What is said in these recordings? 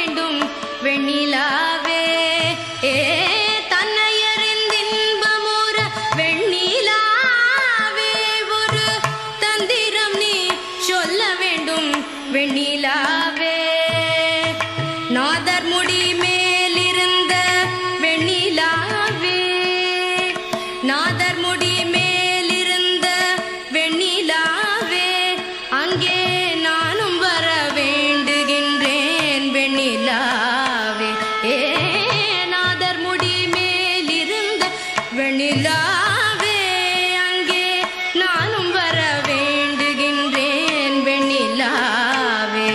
வேண்டும் வெண்ணிலாவே ஏ தன்னை அறிந்தின்பமுற வெண்ணிலாவே ஒரு தந்திரம் நீ சொல்ல வேண்டும் வெண்ணிலாவே நாதர் முடி மேலிருந்த வெண்ணிலாவே நாதர் முடி மேலிருந்த வெண்ணிலாவே அங்கே நானும் வர வேண்டுகின்றேன் வெண்ணிலாவே ஏ நாதர் முடி மேலிருந்த வெண்ணிலாவே அங்கே நானும் வர வேண்டுகின்றேன் வெண்ணிலாவே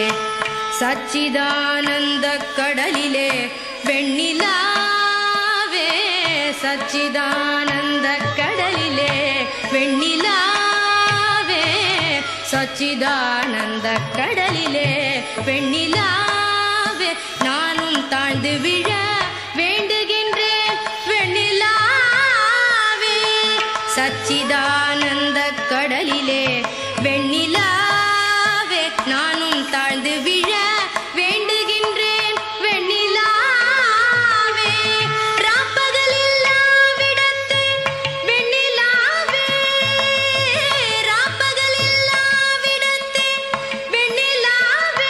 சச்சிதானந்த கடலிலே வெண்ணிலாவே சச்சிதானந்த கடலிலே வெண்ணிலாவே சச்சிதானந்த கடலிலே வெண்ணிலாவே நானும் தாழ்ந்து விழ வேண்டுகின்றேன் வெண்ணிலாவே சச்சிதானந்த கடலிலே வெண்ணிலாவே நானும் தாழ்ந்து விழ வேண்டுகின்றேன் வெண்ணிலாவே ராப்பகலில்லாவிடத்து வெண்ணிலாவே ராப்பகலில்லாவிடத்து வெண்ணிலாவே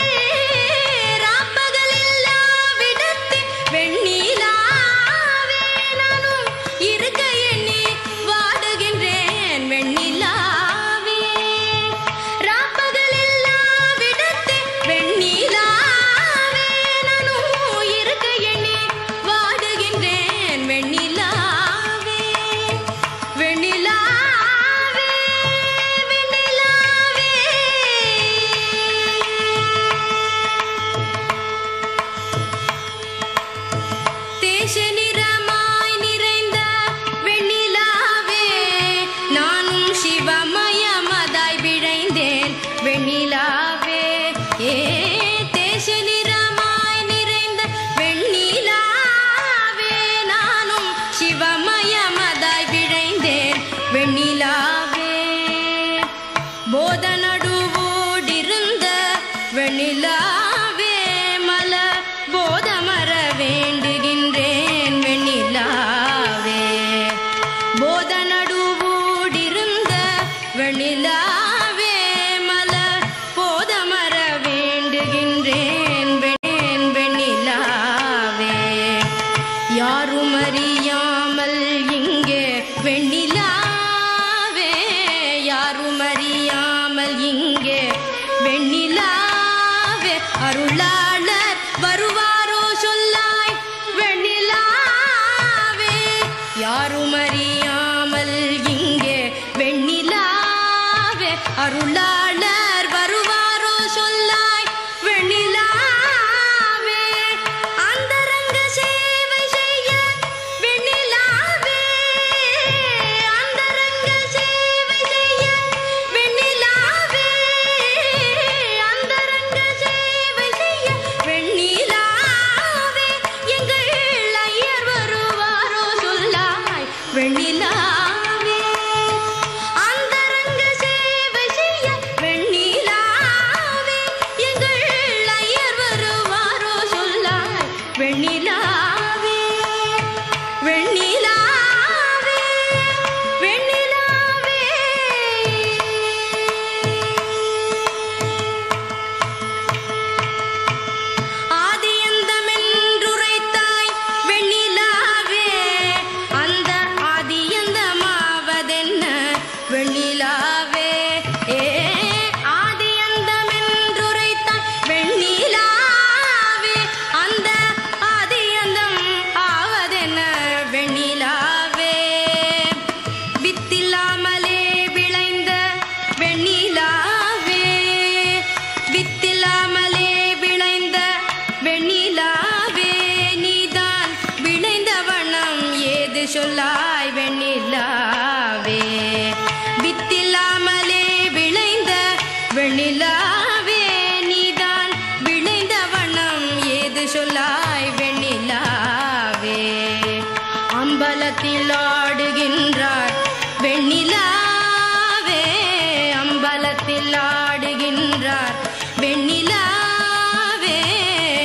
ராப்பகலில்லாவிடத்து வெண்ணிலாவே நானும் இருக்க எண்ணி வாடுகின்றேன் வெண்ணிலாவே ராப்பகலில்லாவிடத்து வெண்ணிலாவே நானும் இருக்க எண்ணி வாடுகின்றேன் வெண்ணிலாவே வெண்ணிலாவே வெண்ணிலாவே தேச நிறமாய் நிறைந்த வெண்ணிலாவே நானும் சிவமயமதாய் விழைந்தேன் வெண்ணிலாவே ஏ தேச நிறமாய் நிறைந்த வெண்ணிலாவே நானும் சிவமயமதாய் விழைந்தேன் வெண்ணிலாவே போத நடுவோடிருந்த வெண்ணிலாவே மல போதமர வேண்டுகின்றேன் வெண்ணிலாவே போத நடுவோடிருந்த வெண்ணிலாவே மல போதமர வேண்டுகின்றேன் வெண் வெண்ணிலாவே யாரும் அறியாமல் இங்கே வெண்ணிலாவே யாரும் அறியாமல் இங்கே வெண்ணிலாவே அருளாளர் வருவாரோ சொல்லாய் வெண்ணிலாவே யாரும் அறியாமல் இங்கே வெண்ணிலாவே அருளாளர் வருவாரோ சொல்லாய் வெண்ணிலாவே அந்தரங்க சேவை செய்ய வெண்ணிலாவே அந்தரங்க சேவை செய்ய வெண்ணிலாவே அந்தரங்க சேவை செய்ய வெண்ணிலாவே எங்கள் ஐயர் வருவாரோ சொல்லாய் வெண்ணிலாவே அந்தரங்க சேவை செய்ய வெண்ணிலாவே எங்கள் ஐயர் வருவாரோ சொல்லாய் வெண்ணிலாவே வெண்ணிலாவே வெண்ணிலாவே ஆதியந்தமென்றுரைத்தாய் வெண்ணிலாவே அந்த ஆதியந்தமாவதென்ன வெண்ணிலாவே ஏ ஆதியந்தமென்றுரைத்தாய் வெண்ணிலாவே அந்த ஆதியந்தம் ஆவதென்ன வெண்ணிலாவே வித்தில்லாமலே விளைந்த வெண்ணிலாவே வித்தில்லாமலே விளைந்த வெண்ணிலாவே நீதான் விளைந்த வண்ணம் ஏது சொல்லாய் வெண்ணிலாவே வித்தில்லாமலே விளைந்த வெண்ணிலாவே நீதான் விளைந்த வண்ணம் ஏது சொல்லாய் வெண்ணிலாவே அம்பலத்தில் ஆடுகின்றார் வெண்ணிலாவே அம்பலத்தில் ஆடுகின்றார் வெண்ணிலாவே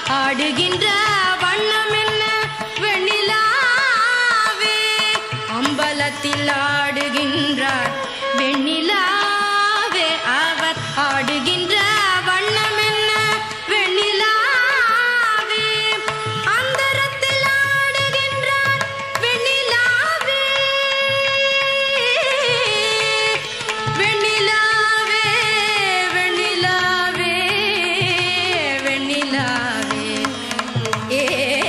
ஆடுகின்ற வண்ணம் என்ன வெண்ணிலாவே அம்பலத்தில் ஆடுகின்றார் வெண்ணிலாவே அவர் ஆடுகின்ற வண்ணம் என்ன வெண்ணிலாவே அந்தரத்தில் ஆடுகின்றார் வெண்ணிலாவே வெண்ணிலாவே வெண்ணிலாவே வெண்ணிலாவே ஏ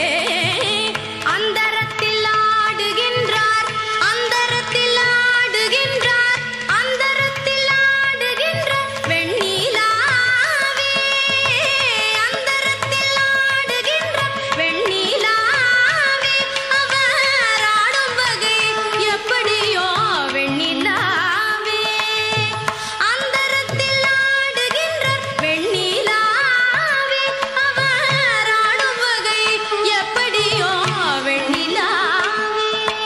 அந்தரத்தில் ஆடுகின்றார் அந்தரத்தில் ஆடுகின்றார் அந்தரத்தில் ஆடுகின்ற வெண்ணிலாவே அந்தரத்தில் ஆடுகின்ற வெண்ணிலாவே அவர் ஆடும் வகை எப்படியோ வெண்ணிலாவே அந்தரத்தில் ஆடுகின்ற வெண்ணிலாவே அவர் ஆடும் வகை எப்படியோ வெண்ணிலாவே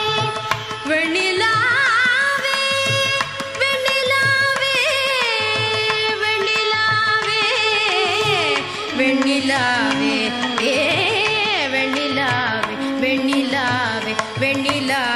வெண்ணிலாவே வெண்ணிலாவே வெண்ணிலாவே வெண்ணிலாவே ஏ வெண்ணிலாவே வெண்ணிலாவே வெண்ணிலா